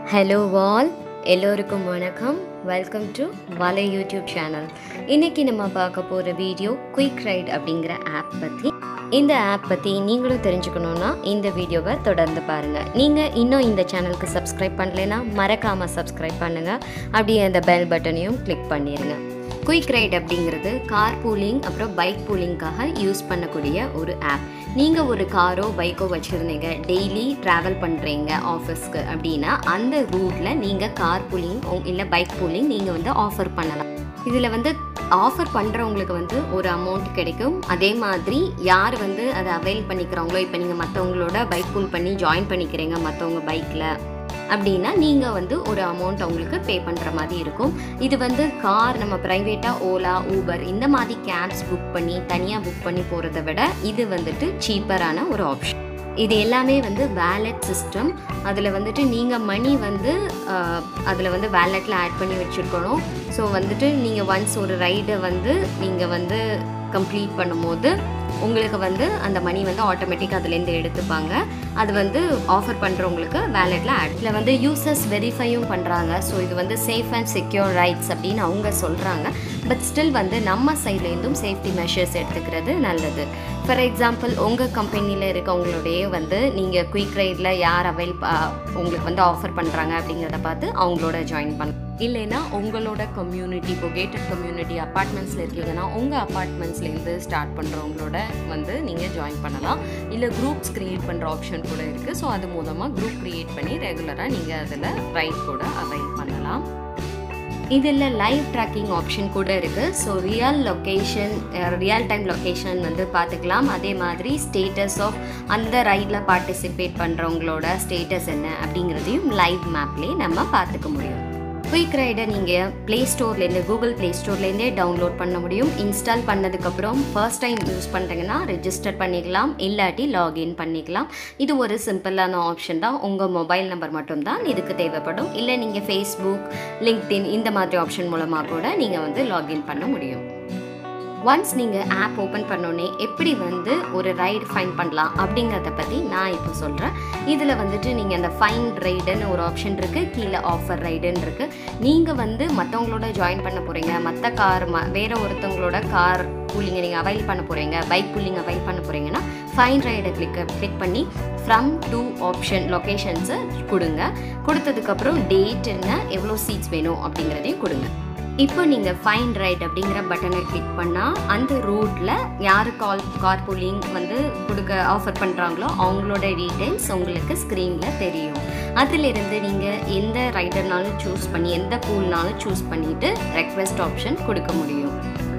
hello வால் எல்லோருக்கும் வணக்கம் வெல்கம் டு வலை யூடியூப் சேனல் இன்னைக்கு நம்ம பார்க்க போகிற வீடியோ குயிக் ரைட் அப்படிங்கிற ஆப் பற்றி இந்த ஆப் பற்றி நீங்களும் தெரிஞ்சுக்கணுன்னா இந்த வீடியோவை தொடர்ந்து பாருங்கள் நீங்கள் இன்னும் இந்த சேனலுக்கு சப்ஸ்கிரைப் பண்ணலைன்னா மறக்காமல் சப்ஸ்கிரைப் பண்ணுங்கள் அப்படியே அந்த பெல் பட்டனையும் கிளிக் பண்ணிடுங்க குயிக் ரைட் அப்படிங்கிறது கார் பூலிங் அப்புறம் பைக் பூலிங்காக யூஸ் பண்ணக்கூடிய ஒரு ஆப் நீங்கள் ஒரு காரோ பைக்கோ வச்சுருந்தீங்க டெய்லி ட்ராவல் பண்ணுறீங்க ஆஃபீஸ்க்கு அப்படின்னா அந்த ரூட்டில் நீங்கள் கார் பூலிங் இல்லை பைக் பூலிங் நீங்கள் வந்து ஆஃபர் பண்ணலாம் இதில் வந்து ஆஃபர் பண்ணுறவங்களுக்கு வந்து ஒரு அமௌண்ட் கிடைக்கும் அதே மாதிரி யார் வந்து அதை அவைல் பண்ணிக்கிறாங்களோ இப்போ நீங்கள் மற்றவங்களோட பைக் பூல் பண்ணி ஜாயின் பண்ணிக்கிறீங்க மற்றவங்க பைக்கில் அப்படின்னா நீங்கள் வந்து ஒரு அமௌண்ட் அவங்களுக்கு பே பண்ணுற மாதிரி இருக்கும் இது வந்து கார் நம்ம ப்ரைவேட்டாக ஓலா ஊபர் இந்த மாதிரி கேப்ஸ் புக் பண்ணி தனியாக புக் பண்ணி போகிறத விட இது வந்துட்டு சீப்பரான ஒரு ஆப்ஷன் இது எல்லாமே வந்து வேலெட் சிஸ்டம் அதில் வந்துட்டு நீங்கள் மணி வந்து அதில் வந்து வேலெட்டில் ஆட் பண்ணி வச்சுருக்கணும் ஸோ வந்துட்டு நீங்கள் ஒன்ஸ் ஒரு ரைடை வந்து நீங்கள் வந்து கம்ப்ளீட் பண்ணும்போது உங்களுக்கு வந்து அந்த மணி வந்து ஆட்டோமேட்டிக் அதுலேருந்து எடுத்துப்பாங்க அது வந்து ஆஃபர் பண்ணுறவங்களுக்கு வேலெட்டில் ஆட்ல வந்து யூசர்ஸ் வெரிஃபையும் பண்ணுறாங்க ஸோ இது வந்து சேஃப் அண்ட் செக்யூர் ரைட்ஸ் அப்படின்னு அவங்க சொல்கிறாங்க பட் ஸ்டில் வந்து நம்ம சைட்லேருந்தும் சேஃப்டி மெஷர்ஸ் எடுத்துக்கிறது நல்லது ஃபார் எக்ஸாம்பிள் உங்கள் கம்பெனியில் இருக்கவங்களோடைய வந்து நீங்கள் குயிக் ரைடில் யார் அவைல் உங்களுக்கு வந்து ஆஃபர் பண்ணுறாங்க அப்படிங்கிறத பார்த்து அவங்களோட ஜாயின் பண்ண இல்லைன்னா உங்களோட கம்யூனிட்டி இப்போ கேட்டட் கம்யூனிட்டி அப்பார்ட்மெண்ட்ஸில் இருக்கீங்கன்னா உங்கள் அப்பார்ட்மெண்ட்ஸ்லேருந்து ஸ்டார்ட் பண்ணுறவங்களோட வந்து நீங்கள் ஜாயின் பண்ணலாம் இல்லை குரூப்ஸ் க்ரியேட் பண்ணுற ஆப்ஷன் கூட இருக்குது ஸோ அது மூலமாக குரூப் க்ரியேட் பண்ணி ரெகுலராக நீங்கள் அதில் ரைட் கூட அவைல் பண்ணலாம் இதில் லைவ் ட்ராக்கிங் ஆப்ஷன் கூட இருக்குது so real location real time location வந்து பார்த்துக்கலாம் அதே மாதிரி ஸ்டேட்டஸ் ஆஃப் அந்த ரைடில் பார்ட்டிசிபேட் பண்ணுறவங்களோட ஸ்டேட்டஸ் என்ன அப்படிங்கிறதையும் லைவ் மேப்லேயே நம்ம பார்த்துக்க முடியும் குயிக் ரைடை நீங்கள் ப்ளே ஸ்டோர்லேருந்து கூகுள் ப்ளே ஸ்டோர்லேருந்தே டவுன்லோட் பண்ண முடியும் இன்ஸ்டால் பண்ணதுக்கப்புறம் ஃபர்ஸ்ட் டைம் யூஸ் பண்ணுறீங்கன்னா ரெஜிஸ்டர் பண்ணிக்கலாம் இல்லாட்டி லாகின் பண்ணிக்கலாம் இது ஒரு சிம்பிளான ஆப்ஷன் தான் உங்கள் மொபைல் நம்பர் மட்டும்தான் இதுக்கு தேவைப்படும் இல்லை நீங்கள் ஃபேஸ்புக் லிங்க்டின் இந்த மாதிரி ஆப்ஷன் மூலமாக கூட நீங்கள் வந்து லாகின் பண்ண முடியும் ஒன்ஸ் நீங்கள் ஆப் ஓப்பன் பண்ணோன்னே எப்படி வந்து ஒரு ரைடு ஃபைன் பண்ணலாம் அப்படிங்கிறத பற்றி நான் இப்போ சொல்கிறேன் இதில் வந்துட்டு நீங்கள் அந்த ஃபைன் ரைடுன்னு ஒரு ஆப்ஷன் இருக்குது கீழே ஆஃபர் ரைடுன்னு இருக்குது நீங்கள் வந்து மற்றவங்களோட ஜாயின் பண்ண போகிறீங்க மற்ற கார் ம வேறு ஒருத்தவங்களோட கார் புல்லிங்கை நீங்கள் அவைல் பண்ண போகிறீங்க பைக் புல்லிங் அவைல் பண்ண போகிறீங்கன்னா ஃபைன் ரைடை கிளிக் கிளிக் பண்ணி ஃப்ரம் டூ ஆப்ஷன் லொக்கேஷன்ஸை கொடுங்க கொடுத்ததுக்கப்புறம் டேட் என்ன எவ்வளோ சீட்ஸ் வேணும் அப்படிங்கிறதையும் கொடுங்க இப்போ நீங்கள் ஃபைன் ரைட் அப்படிங்கிற பட்டனை கிளிக் பண்ணால் அந்த ரூட்டில் யார் கால் கார் புல்லிங் வந்து கொடுக்க ஆஃபர் பண்ணுறாங்களோ அவங்களோட டீட்டெயில்ஸ் உங்களுக்கு ஸ்க்ரீனில் தெரியும் அதிலிருந்து நீங்கள் எந்த ரைடர்னாலும் சூஸ் பண்ணி எந்த பூல்னாலும் சூஸ் பண்ணிவிட்டு ரெக்வெஸ்ட் ஆப்ஷன் கொடுக்க முடியும்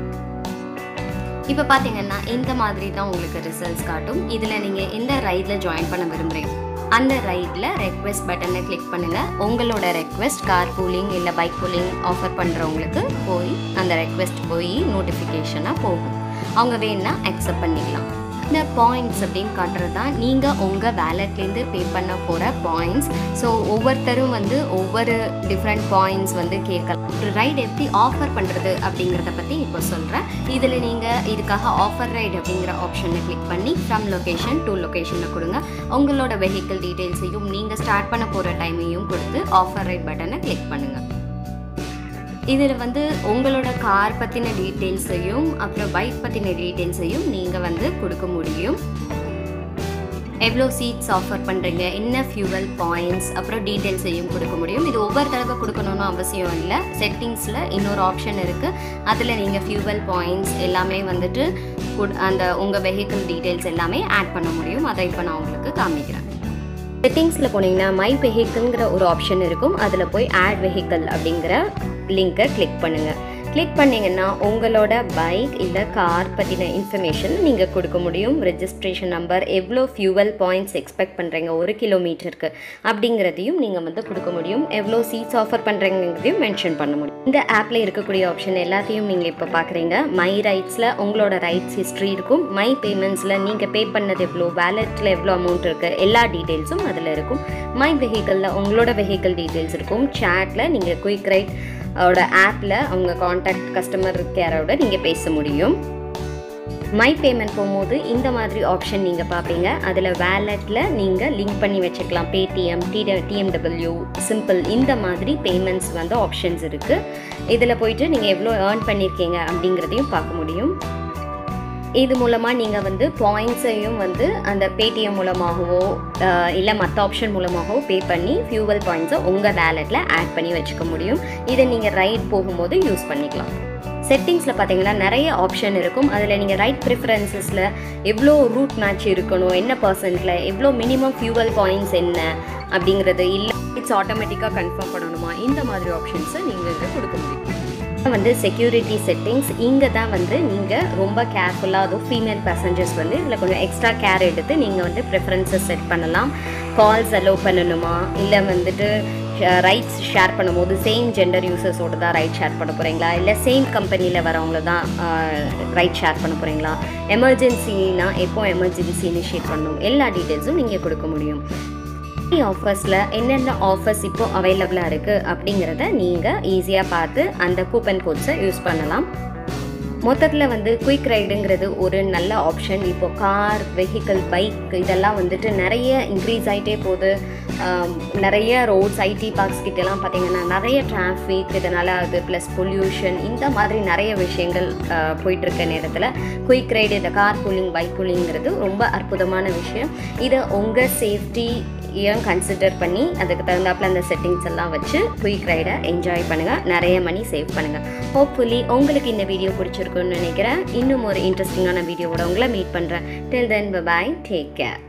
இப்போ பார்த்தீங்கன்னா இந்த மாதிரி தான் உங்களுக்கு ரிசல்ட்ஸ் காட்டும் இதில் நீங்கள் எந்த ரைடில் ஜாயின் பண்ண விரும்புகிறீங்க அந்த ரைட்டில் ரெக்வெஸ்ட் பட்டனை கிளிக் பண்ணுங்கள் உங்களோட ரெக்வெஸ்ட் கார் பூலிங் இல்லை பைக் பூலிங் ஆஃபர் பண்ணுறவங்களுக்கு போய் அந்த ரெக்வெஸ்ட் போய் நோட்டிஃபிகேஷனாக போகும் அவங்க வேணுன்னா அக்செப்ட் பண்ணிக்கலாம் இந்த பாயிண்ட்ஸ் அப்படின்னு காட்டுறது தான் நீங்கள் உங்கள் வேலட்லேருந்து பே பண்ண போகிற பாயிண்ட்ஸ் ஸோ ஒவ்வொருத்தரும் வந்து ஒவ்வொரு டிஃப்ரெண்ட் பாயிண்ட்ஸ் வந்து கேட்கலாம் ஒரு ரைடு எப்படி ஆஃபர் பண்ணுறது அப்படிங்கிறத பற்றி இப்போ சொல்கிறேன் இதில் நீங்கள் இதுக்காக ஆஃபர் ரைடு அப்படிங்கிற ஆப்ஷனை கிளிக் பண்ணி ஃப்ரம் லொக்கேஷன் டு லொக்கேஷனில் கொடுங்க உங்களோட வெஹிக்கிள் டீட்டெயில்ஸையும் நீங்கள் ஸ்டார்ட் பண்ண போகிற டைமையும் கொடுத்து ஆஃபர் ரைட் பட்டனை கிளிக் பண்ணுங்கள் இதில் வந்து உங்களோட கார் பற்றின டீட்டெயில்ஸையும் அப்புறம் பைக் பற்றின டீட்டெயில்ஸையும் நீங்கள் வந்து கொடுக்க முடியும் எவ்வளோ சீட்ஸ் ஆஃபர் பண்ணுறீங்க என்ன ஃபியூவல் பாயிண்ட்ஸ் அப்புறம் டீட்டெயில்ஸையும் கொடுக்க முடியும் இது ஒவ்வொரு தடவை கொடுக்கணும்னு அவசியம் இல்லை செட்டிங்ஸில் இன்னொரு ஆப்ஷன் இருக்குது அதில் நீங்கள் ஃபியூவல் பாயிண்ட்ஸ் எல்லாமே வந்துட்டு அந்த உங்கள் வெஹிக்கிள் டீட்டெயில்ஸ் எல்லாமே ஆட் பண்ண முடியும் அதை இப்போ நான் உங்களுக்கு காமிக்கிறேன் செட்டிங்ஸில் போனீங்கன்னா மை வெஹிக்கிள்ங்கிற ஒரு ஆப்ஷன் இருக்கும் அதில் போய் ஆட் வெஹிக்கிள் அப்படிங்கிற லிங்கை கிளிக் பண்ணுங்கள் கிளிக் பண்ணிங்கன்னா உங்களோட பைக் இல்லை கார் பற்றின இன்ஃபர்மேஷன் நீங்கள் கொடுக்க முடியும் ரெஜிஸ்ட்ரேஷன் நம்பர் எவ்வளோ ஃபியூவல் பாயிண்ட்ஸ் எக்ஸ்பெக்ட் பண்ணுறீங்க ஒரு கிலோமீட்டருக்கு அப்படிங்கிறதையும் நீங்கள் வந்து கொடுக்க முடியும் எவ்வளோ சீட்ஸ் ஆஃபர் பண்ணுறீங்கிறதையும் மென்ஷன் பண்ண முடியும் இந்த ஆப்பில் இருக்கக்கூடிய ஆப்ஷன் எல்லாத்தையும் நீங்கள் இப்போ பார்க்குறீங்க மை ரைட்ஸில் உங்களோட ரைட்ஸ் ஹிஸ்ட்ரி இருக்கும் மை பேமெண்ட்ஸில் நீங்கள் பே பண்ணது எவ்வளோ வேலெட்டில் எவ்வளோ அமௌண்ட் இருக்குது எல்லா டீட்டெயில்ஸும் அதில் இருக்கும் மை வெஹிக்கிளில் உங்களோட வெஹிக்கிள் டீட்டெயில்ஸ் இருக்கும் சேட்டில் நீங்கள் குயிக் ரைட் ஓட ஆப்பில் அவங்க காண்டாக்ட் கஸ்டமர் கேரோட நீங்கள் பேச முடியும் மை பேமெண்ட் போகும்போது இந்த மாதிரி ஆப்ஷன் நீங்கள் பார்ப்பீங்க அதில் வேலெட்டில் நீங்கள் லிங்க் பண்ணி வச்சுக்கலாம் பேடிஎம் டி டிஎம்டபிள்யூ சிம்பிள் இந்த மாதிரி பேமெண்ட்ஸ் வந்து ஆப்ஷன்ஸ் இருக்குது இதில் போயிட்டு நீங்கள் எவ்வளோ ஏர்ன் பண்ணியிருக்கீங்க அப்படிங்கிறதையும் பார்க்க முடியும் இது மூலமாக நீங்கள் வந்து பாயிண்ட்ஸையும் வந்து அந்த பேடிஎம் மூலமாகவோ இல்லை மற்ற ஆப்ஷன் மூலமாகவோ பே பண்ணி ஃபியூவல் பாயிண்ட்ஸை உங்கள் வேலெட்டில் ஆட் பண்ணி வச்சுக்க முடியும் இதை நீங்கள் ரைட் போகும்போது யூஸ் பண்ணிக்கலாம் செட்டிங்ஸில் பார்த்தீங்கன்னா நிறைய ஆப்ஷன் இருக்கும் அதில் நீங்கள் ரைட் ப்ரிஃபரன்சஸில் எவ்வளோ ரூட் மேட்ச் இருக்கணும் என்ன பர்சன்ட்டில் எவ்வளோ மினிமம் ஃபியூவல் பாயிண்ட்ஸ் என்ன அப்படிங்கிறது இல்லை இட்ஸ் ஆட்டோமேட்டிக்காக கன்ஃபார்ம் பண்ணணுமா இந்த மாதிரி ஆப்ஷன்ஸை நீங்கள் இங்கே கொடுக்க முடியும் வந்து செக்யூரிட்டி செட்டிங்ஸ் இங்கே தான் வந்து நீங்கள் ரொம்ப கேர்ஃபுல்லாக அதுவும் ஃபீமேல் பேசஞ்சர்ஸ் வந்து இதில் கொஞ்சம் எக்ஸ்ட்ரா கேர் எடுத்து நீங்கள் வந்து ப்ரிஃபரன்சஸ் செட் பண்ணலாம் கால்ஸ் அலோவ் பண்ணணுமா இல்லை வந்துட்டு ரைட்ஸ் ஷேர் பண்ணும்போது சேம் ஜெண்டர் யூசர்ஸோடு தான் ரைட் ஷேர் பண்ண போகிறீங்களா இல்லை சேம் கம்பெனியில் வரவங்கள தான் ரைட் ஷேர் பண்ண போகிறீங்களா எமர்ஜென்சினா எப்போ எமர்ஜென்சி இனிஷியேட் பண்ணணும் எல்லா டீட்டெயில்ஸும் நீங்கள் கொடுக்க முடியும் ஆஃபர்ஸில் என்னென்ன ஆஃபர்ஸ் இப்போ அவைலபிளாக இருக்குது அப்படிங்கிறத நீங்கள் ஈஸியாக பார்த்து அந்த கூப்பன் கோட்ஸை யூஸ் பண்ணலாம் மொத்தத்தில் வந்து குயிக் ரைடுங்கிறது ஒரு நல்ல ஆப்ஷன் இப்போ கார் வெஹிக்கிள் பைக் இதெல்லாம் வந்துட்டு நிறைய இன்க்ரீஸ் ஆகிட்டே போகுது நிறைய ரோட்ஸ் ஐடி பார்க்ஸ் கிட்டலாம் பார்த்திங்கன்னா நிறைய டிராஃபிக் இதனால் அது ப்ளஸ் பொல்யூஷன் இந்த மாதிரி நிறைய விஷயங்கள் போயிட்டுருக்க நேரத்தில் குயிக் ரைடு இந்த கார் கூலிங் பைக் கூலிங்கிறது ரொம்ப அற்புதமான விஷயம் இதை உங்கள் சேஃப்டி ஏன் கன்சிடர் பண்ணி அதுக்கு தகுந்தாப்பில் அந்த செட்டிங்ஸ் எல்லாம் வச்சு குயிக் ரைடை என்ஜாய் பண்ணுங்கள் நிறைய மணி சேவ் பண்ணுங்கள் ஹோப்ஃபுல்லி உங்களுக்கு இந்த வீடியோ பிடிச்சிருக்குன்னு நினைக்கிறேன் இன்னும் ஒரு இன்ட்ரெஸ்டிங்கான வீடியோவோட உங்களை மீட் பண்ணுறேன் டில் தென் பாய் டேக் கேர்